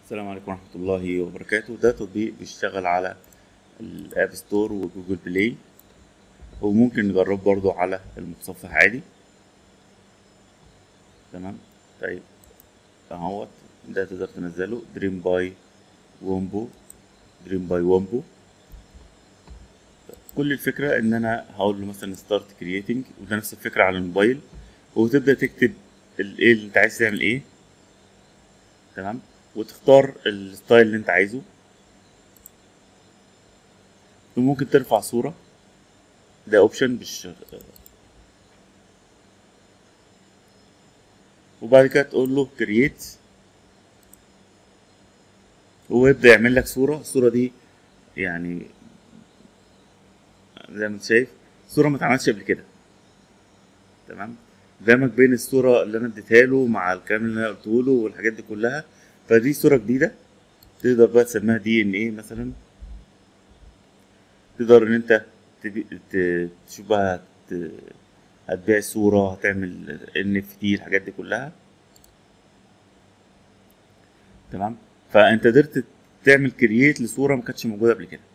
السلام عليكم ورحمة الله وبركاته ده تطبيق بيشتغل على الاب ستور وجوجل بلاي وممكن نجربه برضو على المتصفح عادي تمام طيب اهوت ده تقدر تنزله دريم باي وومبو دريم باي وومبو كل الفكرة ان انا هقول له مثلا ستارت كرييتنج وده نفس الفكرة على الموبايل وتبدأ تكتب الايه اللي انت عايز تعمل ايه تمام وتختار الستايل اللي انت عايزه وممكن ترفع صورة ده اوبشن مش وبعد كده تقول له كرييت هو يبدأ يعمل لك صورة الصورة دي يعني زي ما انت شايف صورة ما اتعملتش قبل كده تمام دمج بين الصورة اللي انا اديتها له مع الكلام اللي انا قلته له والحاجات دي كلها فدي صورة جديدة تقدر بقى تسميها دي ان ايه مثلا تقدر ان انت تبي... ت... تشوف بقى هت... هتبيع صورة هتعمل ان اف تي الحاجات دي كلها تمام فانت قدرت تعمل كرييت لصورة ما كانتش موجودة قبل كده